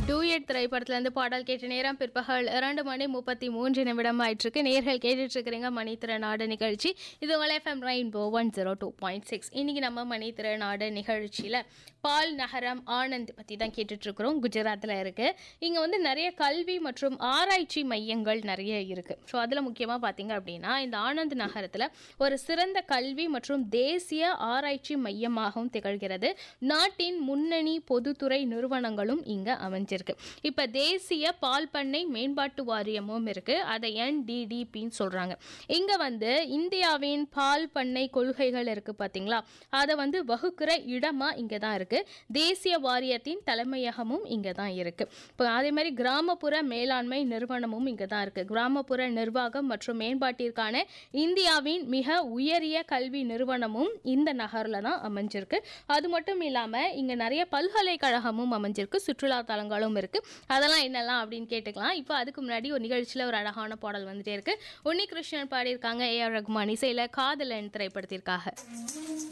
duet திரைப்படத்துலேருந்து பாடல் கேட்ட நேரம் பிற்பகல் இரண்டு மணி முப்பத்தி மூன்று நிமிடம் ஆயிட்டிருக்கு நேர்கள் கேட்டுட்டு இருக்கிறீங்க மணித்திறனாடு நிகழ்ச்சி இது உங்கள் FM rainbow one zero two point six இன்னைக்கு நம்ம மணித்திறனாடு நிகழ்ச்சியில் பால் நகரம் ஆனந்த் பற்றி தான் கேட்டுட்டு இருக்கிறோம் குஜராத்தில் இருக்கு இங்கே வந்து நிறைய கல்வி மற்றும் ஆராய்ச்சி மையங்கள் நிறைய இருக்கு ஸோ அதில் முக்கியமாக பார்த்தீங்க அப்படின்னா இந்த ஆனந்த் நகரத்தில் ஒரு சிறந்த கல்வி மற்றும் தேசிய ஆராய்ச்சி மையமாகவும் திகழ்கிறது நாட்டின் முன்னணி பொதுத்துறை நிறுவனங்களும் இங்கே அமைஞ்சிருக்கு இப்போ தேசிய பால் பண்ணை மேம்பாட்டு வாரியமும் இருக்கு அதை என்டிடிபின்னு சொல்றாங்க இங்க வந்து இந்தியாவின் பால் பண்ணை கொள்கைகள் இருக்கு பாத்தீங்களா அதை வந்து வகுக்கிற இடமா இங்க தான் இருக்கு தேசிய வாரியத்தின் தலைமையகமும் இங்க தான் இருக்கு இப்போ அதே மாதிரி கிராமப்புற மேலாண்மை நிறுவனமும் இங்க தான் இருக்கு கிராமப்புற நிர்வாகம் மற்றும் மேம்பாட்டிற்கான இந்தியாவின் மிக உயரிய கல்வி நிறுவனமும் இந்த நகர்ல தான் அமைஞ்சிருக்கு அது மட்டும் இல்லாம இங்க நிறைய பல்கலைக்கழகமும் அமைஞ்சிருக்கு சுற்றுலா தலங்களும் இருக்கு அதெல்லாம் என்னெல்லாம் அப்படின்னு கேட்டுக்கலாம் இப்போ அதுக்கு முன்னாடி ஒரு நிகழ்ச்சியில ஒரு அழகான பாடல் வந்துட்டே இருக்கு உன்னி கிருஷ்ணன் பாடியிருக்காங்க ஏ ஆர் ரகுமான் இசையில காதலன் திரைப்படத்திற்காக